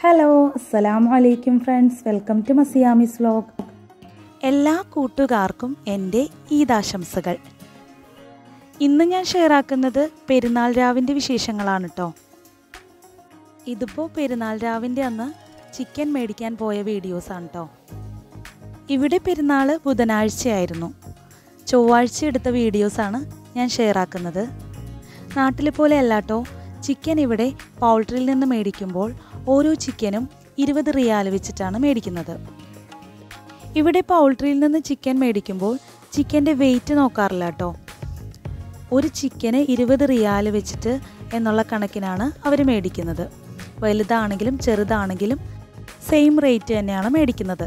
hello അസ്സലാമു അലൈക്കും friends welcome to മസിയാമിസ് വ്ലോഗ് എല്ലാ കൂട്ടുകാർക്കും എൻ്റെ ഈദാശംസകൾ ഇന്ന് ഞാൻ ഷെയറാക്കുന്നത് പെരുന്നാൾ രാവിൻ്റെ വിശേഷങ്ങളാണ് കേട്ടോ ഇതിപ്പോൾ പെരുന്നാൾ രാവിൻ്റെ അന്ന് ചിക്കൻ മേടിക്കാൻ പോയ വീഡിയോസാണ് കേട്ടോ ഇവിടെ പെരുന്നാൾ ബുധനാഴ്ചയായിരുന്നു ചൊവ്വാഴ്ച എടുത്ത വീഡിയോസാണ് ഞാൻ ഷെയറാക്കുന്നത് നാട്ടിലെ പോലെ അല്ലാട്ടോ ചിക്കൻ ഇവിടെ പൗൾട്രിയിൽ നിന്ന് മേടിക്കുമ്പോൾ ഓരോ ചിക്കനും ഇരുപത് റിയാൽ വെച്ചിട്ടാണ് മേടിക്കുന്നത് ഇവിടെ പൗൾട്രിയിൽ നിന്ന് ചിക്കൻ മേടിക്കുമ്പോൾ ചിക്കൻ്റെ വെയിറ്റ് നോക്കാറില്ല കേട്ടോ ഒരു ചിക്കന് ഇരുപത് റിയാൽ വെച്ചിട്ട് എന്നുള്ള കണക്കിനാണ് അവർ മേടിക്കുന്നത് വലുതാണെങ്കിലും ചെറുതാണെങ്കിലും സെയിം റേറ്റ് തന്നെയാണ് മേടിക്കുന്നത്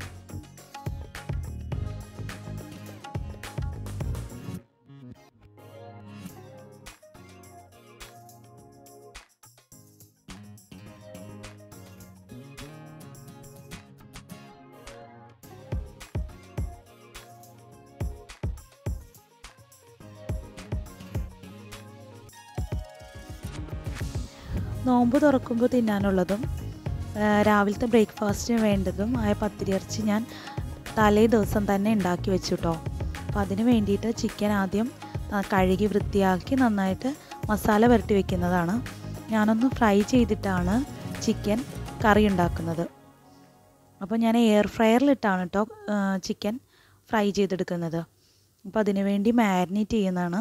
നോമ്പ് തുറക്കുമ്പോൾ തിന്നാനുള്ളതും ആ, രാവിലത്തെ ബ്രേക്ക്ഫാസ്റ്റിന് വേണ്ടതും ആയ പത്തിരിയിറച്ചി ഞാൻ തലേ ദിവസം തന്നെ ഉണ്ടാക്കി വെച്ചു കേട്ടോ അപ്പോൾ അതിന് വേണ്ടിയിട്ട് ചിക്കൻ ആദ്യം ആ, കഴുകി വൃത്തിയാക്കി നന്നായിട്ട് മസാല പുരട്ടി വെക്കുന്നതാണ് ഞാനൊന്ന് ഫ്രൈ ചെയ്തിട്ടാണ് ചിക്കൻ കറി ഉണ്ടാക്കുന്നത് അപ്പോൾ ഞാൻ എയർ ഫ്രയറിലിട്ടാണ് കേട്ടോ ചിക്കൻ ഫ്രൈ ചെയ്തെടുക്കുന്നത് അപ്പോൾ അതിനു വേണ്ടി മാരിനേറ്റ് ചെയ്യുന്നതാണ്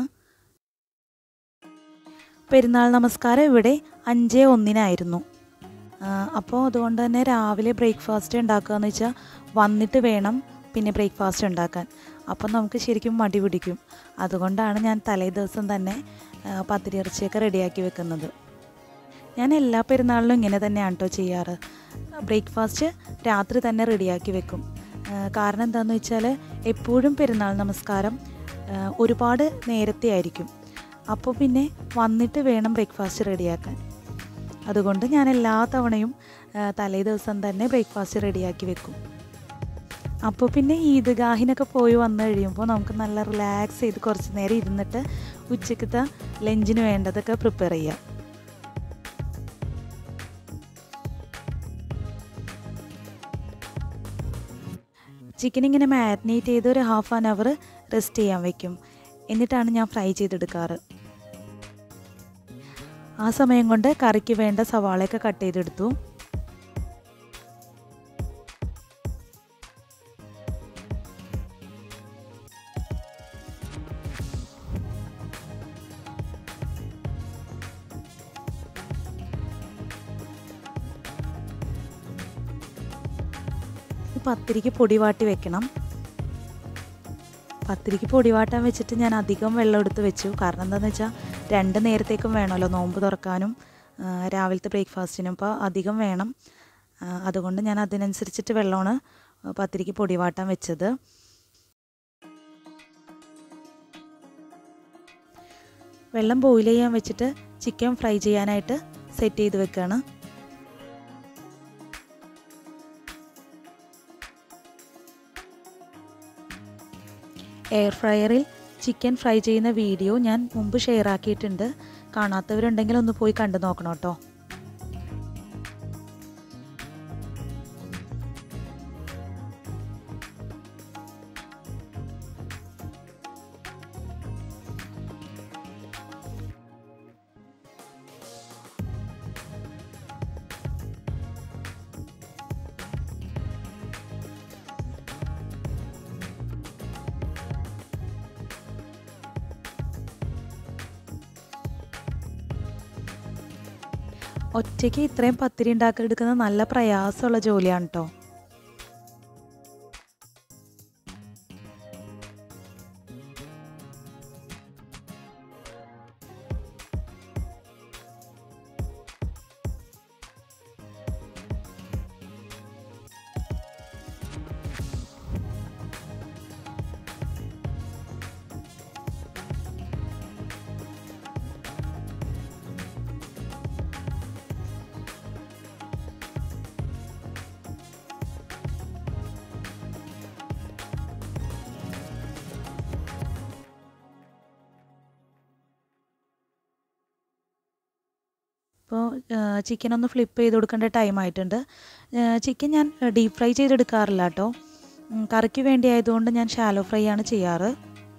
പെരുന്നാൾ നമസ്കാരം ഇവിടെ അഞ്ച് ഒന്നിനായിരുന്നു അപ്പോൾ അതുകൊണ്ട് തന്നെ രാവിലെ ബ്രേക്ക്ഫാസ്റ്റ് ഉണ്ടാക്കുക എന്ന് വെച്ചാൽ വന്നിട്ട് വേണം പിന്നെ ബ്രേക്ക്ഫാസ്റ്റ് ഉണ്ടാക്കാൻ അപ്പം നമുക്ക് ശരിക്കും മടി പിടിക്കും അതുകൊണ്ടാണ് ഞാൻ തലേ ദിവസം തന്നെ ആ, പത്തിരി ഇറച്ചിയൊക്കെ റെഡിയാക്കി വെക്കുന്നത് ഞാൻ എല്ലാ പെരുന്നാളിലും ഇങ്ങനെ തന്നെയാണ് കേട്ടോ ചെയ്യാറ് ബ്രേക്ക്ഫാസ്റ്റ് രാത്രി തന്നെ റെഡിയാക്കി വെക്കും ആ, കാരണം എന്താണെന്ന് വെച്ചാൽ എപ്പോഴും പെരുന്നാൾ നമസ്കാരം ആ, ഒരുപാട് നേരത്തെ ആയിരിക്കും അപ്പോൾ പിന്നെ വന്നിട്ട് വേണം ബ്രേക്ക്ഫാസ്റ്റ് റെഡിയാക്കാൻ അതുകൊണ്ട് ഞാൻ എല്ലാ തവണയും ആ, തലേ ദിവസം തന്നെ ബ്രേക്ക്ഫാസ്റ്റ് റെഡിയാക്കി വെക്കും അപ്പോൾ പിന്നെ ഈദ്ഗാഹിനൊക്കെ പോയി വന്നു കഴിയുമ്പോൾ നമുക്ക് നല്ല റിലാക്സ് ചെയ്ത് കുറച്ച് നേരം ഇരുന്നിട്ട് ഉച്ചക്കത്തെ ലഞ്ചിന് വേണ്ടതൊക്കെ പ്രിപ്പയർ ചെയ്യാം ചിക്കൻ ഇങ്ങനെ മാരിനേറ്റ് ചെയ്ത് ഒരു ഹാഫ് ആൻ അവർ റെസ്റ്റ് ചെയ്യാൻ വെക്കും എന്നിട്ടാണ് ഞാൻ ഫ്രൈ ചെയ്തെടുക്കാറ് ആ സമയം കൊണ്ട് കറിക്ക് വേണ്ട സവാളയൊക്കെ കട്ട് ചെയ്തെടുത്തു ഈ പത്തിരിക്ക് പൊടി വാട്ടി വെക്കണം പത്തിരിക്ക് പൊടി വാട്ടാൻ വെച്ചിട്ട് ഞാൻ അധികം വെള്ളം എടുത്ത് വെച്ചു കാരണം എന്താണെന്ന് വെച്ചാൽ രണ്ട് നേരത്തേക്കും വേണമല്ലോ നോമ്പ് തുറക്കാനും ആ, രാവിലത്തെ ബ്രേക്ക്ഫാസ്റ്റിനും അപ്പോൾ അധികം വേണം ആ, അതുകൊണ്ട് ഞാൻ അതിനനുസരിച്ചിട്ട് വെള്ളമാണ് പത്തിരിക്ക് പൊടി വാട്ടാൻ വെച്ചത് വെള്ളം ബോയിൽ ചെയ്യാൻ വെച്ചിട്ട് ചിക്കൻ ഫ്രൈ ചെയ്യാനായിട്ട് സെറ്റ് ചെയ്ത് വെക്കുകയാണ് എയർ ഫ്രയറിൽ ചിക്കൻ ഫ്രൈ ചെയ്യുന്ന വീഡിയോ ഞാൻ മുമ്പ് ഷെയർ ആക്കിയിട്ടുണ്ട് കാണാത്തവരുണ്ടെങ്കിൽ ഒന്ന് പോയി കണ്ടു നോക്കണം കേട്ടോ ഒറ്റയ്ക്ക് ഇത്രയും പത്തിരി ഉണ്ടാക്കി എടുക്കുന്നത് നല്ല പ്രയാസമുള്ള ജോലിയാണ് കേട്ടോ അപ്പോൾ ചിക്കൻ ഒന്ന് ഫ്ലിപ്പ് ചെയ്ത് കൊടുക്കേണ്ട ടൈം ആയിട്ടുണ്ട് ചിക്കൻ ഞാൻ ഡീപ്പ് ഫ്രൈ ചെയ്തെടുക്കാറില്ല കേട്ടോ ഉം, കറിക്ക് വേണ്ടി ആയതുകൊണ്ട് ഞാൻ ഷാലോ ഫ്രൈ ആണ് ചെയ്യാറ്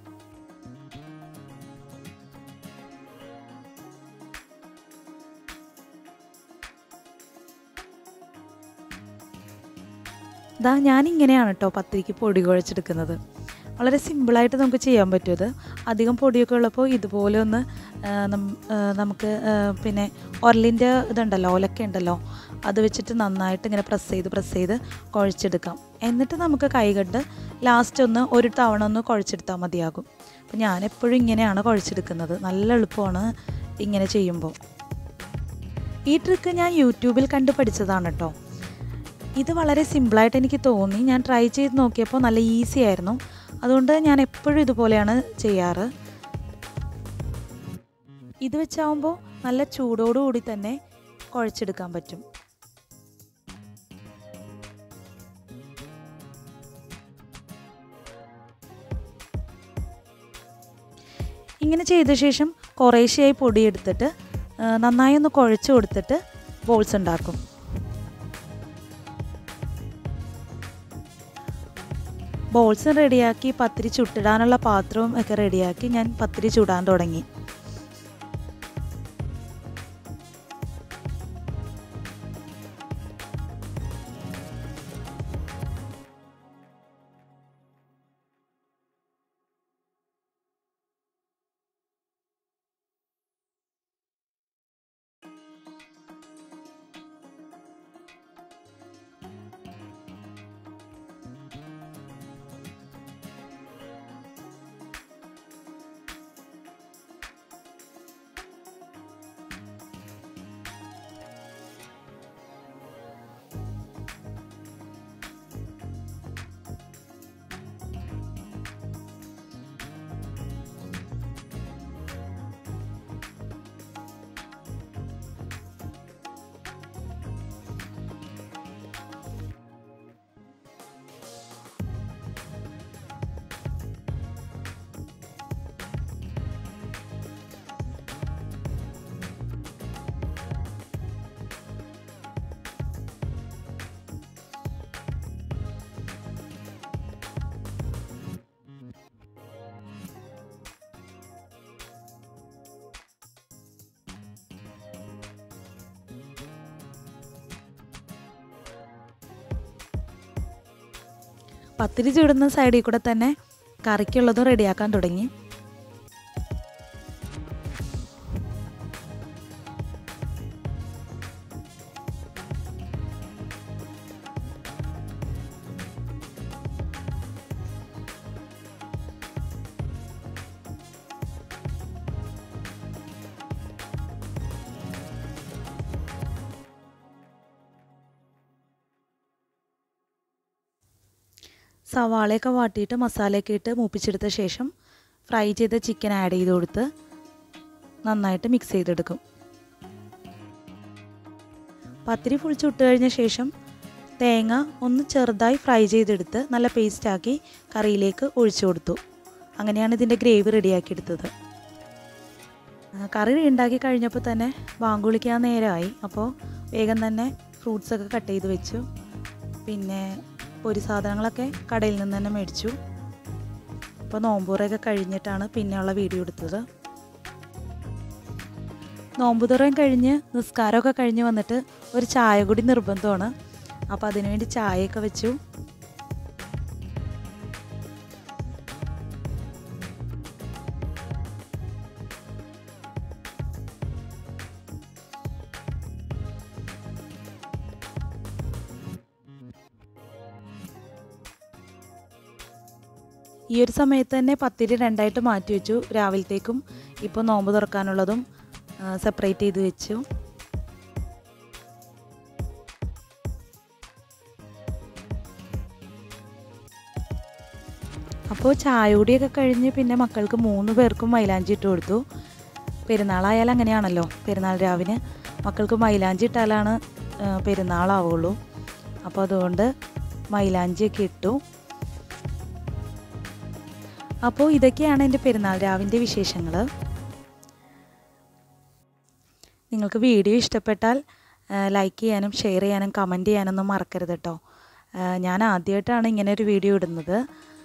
ഇതാ ഞാൻ ഇങ്ങനെയാണ് കേട്ടോ പത്തിരിക്ക് പൊടി കുഴച്ചെടുക്കുന്നത് വളരെ സിമ്പിളായിട്ട് നമുക്ക് ചെയ്യാൻ പറ്റും ഇത് അധികം പൊടിയൊക്കെ ഉള്ളപ്പോൾ ഇതുപോലെ ഒന്ന് ആ, നം- ആ, നമുക്ക് ആ, പിന്നെ ഒരലിൻ്റെ ഇതുണ്ടല്ലോ ഒലക്ക ഉണ്ടല്ലോ അത് വെച്ചിട്ട് നന്നായിട്ട് ഇങ്ങനെ പ്രസ് ചെയ്ത് പ്രസ് ചെയ്ത് കുഴച്ചെടുക്കാം എന്നിട്ട് നമുക്ക് കൈകണ്ട് ലാസ്റ്റ് ഒന്ന് ഒരു തവണ ഒന്ന് കുഴച്ചെടുത്താൽ മതിയാകും അപ്പം ഞാനെപ്പോഴും ഇങ്ങനെയാണ് കുഴച്ചെടുക്കുന്നത് നല്ല എളുപ്പമാണ് ഇങ്ങനെ ചെയ്യുമ്പോൾ ഈ ട്രിക്ക് ഞാൻ യൂട്യൂബിൽ കണ്ട് പഠിച്ചതാണ് കേട്ടോ ഇത് വളരെ സിമ്പിളായിട്ട് എനിക്ക് തോന്നി ഞാൻ ട്രൈ ചെയ്ത് നോക്കിയപ്പോൾ നല്ല ഈസി ആയിരുന്നു അതുകൊണ്ട് ഞാൻ എപ്പോഴും ഇതുപോലെയാണ് ചെയ്യാറ് ഇത് വെച്ചാവുമ്പോൾ നല്ല ചൂടോടുകൂടി തന്നെ കുഴച്ചെടുക്കാൻ പറ്റും ഇങ്ങനെ ചെയ്ത ശേഷം കുറേശ്ശെയായി പൊടിയെടുത്തിട്ട് ആ, നന്നായി ഒന്ന് കുഴച്ച് കൊടുത്തിട്ട് ബോൾസ് ഉണ്ടാക്കും ബോൾസ് റെഡിയാക്കി പത്തിരി ചുട്ടിടാനുള്ള പാത്രവും ഒക്കെ റെഡിയാക്കി ഞാൻ പത്തിരി ചുടാൻ തുടങ്ങി പത്തിരി ചുടുന്ന സൈഡിൽ കൂടെ തന്നെ കറിക്കുള്ളതും റെഡിയാക്കാൻ തുടങ്ങി സവാളയൊക്കെ വാട്ടിയിട്ട് മസാലയൊക്കെ ഇട്ട് മൂപ്പിച്ചെടുത്ത ശേഷം ഫ്രൈ ചെയ്ത ചിക്കൻ ആഡ് ചെയ്ത് കൊടുത്ത് നന്നായിട്ട് മിക്സ് ചെയ്തെടുക്കും പത്തിരി ഫുൾ ചുട്ട് കഴിഞ്ഞ ശേഷം തേങ്ങ ഒന്ന് ചെറുതായി ഫ്രൈ ചെയ്തെടുത്ത് നല്ല പേസ്റ്റാക്കി കറിയിലേക്ക് ഒഴിച്ചു കൊടുത്തു അങ്ങനെയാണ് ഇതിൻ്റെ ഗ്രേവി റെഡിയാക്കി എടുത്തത് ആ, കറി ഉണ്ടാക്കി കഴിഞ്ഞപ്പോൾ തന്നെ ബാങ്കുളിക്കാൻ നേരമായി അപ്പോൾ വേഗം തന്നെ ഫ്രൂട്ട്സൊക്കെ കട്ട് ചെയ്ത് വെച്ചു പിന്നെ പൊരി സാധനങ്ങളൊക്കെ കടയിൽ നിന്ന് തന്നെ മേടിച്ചു അപ്പോൾ നോമ്പുറയൊക്കെ കഴിഞ്ഞിട്ടാണ് പിന്നെയുള്ള വീഡിയോ എടുത്തത് നോമ്പുതുറയും കഴിഞ്ഞ് നിസ്കാരമൊക്കെ കഴിഞ്ഞ് വന്നിട്ട് ഒരു ചായ കൂടി നിർബന്ധമാണ് അപ്പോൾ അതിനുവേണ്ടി ചായയൊക്കെ വെച്ചു ഈ ഒരു സമയത്ത് തന്നെ പത്തിരി രണ്ടായിട്ട് മാറ്റി വെച്ചു രാവിലത്തേക്കും ഇപ്പോൾ നോമ്പ് തുറക്കാനുള്ളതും സെപ്പറേറ്റ് ചെയ്ത് വെച്ചു അപ്പോൾ ചായ കുടിയൊക്കെ കഴിഞ്ഞ് പിന്നെ മക്കൾക്ക് മൂന്ന് പേർക്കും മൈലാഞ്ചി ഇട്ട് കൊടുത്തു പെരുന്നാളായാൽ അങ്ങനെയാണല്ലോ പെരുന്നാൾ രാവിലെ മക്കൾക്ക് മൈലാഞ്ചി ഇട്ടാലാണ് ആ, പെരുന്നാളാവുള്ളൂ അപ്പോൾ അതുകൊണ്ട് മൈലാഞ്ചിയൊക്കെ ഇട്ടു അപ്പോൾ ഇതൊക്കെയാണ് എൻ്റെ പെരുന്നാൾ രാവിൻ്റെ വിശേഷങ്ങൾ നിങ്ങൾക്ക് വീഡിയോ ഇഷ്ടപ്പെട്ടാൽ ലൈക്ക് ചെയ്യാനും ഷെയർ ചെയ്യാനും കമൻറ്റ് ചെയ്യാനൊന്നും മറക്കരുത് കേട്ടോ ഞാൻ ആദ്യമായിട്ടാണ് ഇങ്ങനെ ഒരു വീഡിയോ ഇടുന്നത്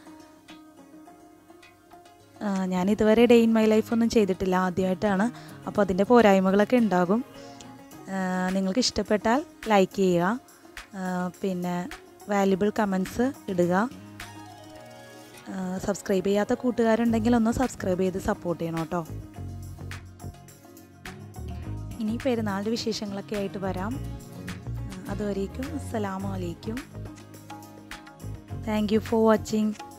ഞാൻ ഇതുവരെ ഡേ ഇൻ മൈ ലൈഫ് ഒന്നും ചെയ്തിട്ടില്ല ആദ്യമായിട്ടാണ് അപ്പോൾ അതിൻ്റെ പോരായ്മകളൊക്കെ ഉണ്ടാകും നിങ്ങൾക്ക് ഇഷ്ടപ്പെട്ടാൽ ലൈക്ക് ചെയ്യുക പിന്നെ വാല്യുബിൾ കമൻസ് ഇടുക സബ്സ്ക്രൈബ് ചെയ്യാത്ത കൂട്ടുകാരുണ്ടെങ്കിൽ ഒന്ന് സബ്സ്ക്രൈബ് ചെയ്ത് സപ്പോർട്ട് ചെയ്യണം കേട്ടോ ഇനി പെരുന്നാളിൻ്റെ വിശേഷങ്ങളൊക്കെ ആയിട്ട് വരാം അതുവരേക്കും അസ്സലാമു അലൈക്കും താങ്ക് യു ഫോർ വാച്ചിങ്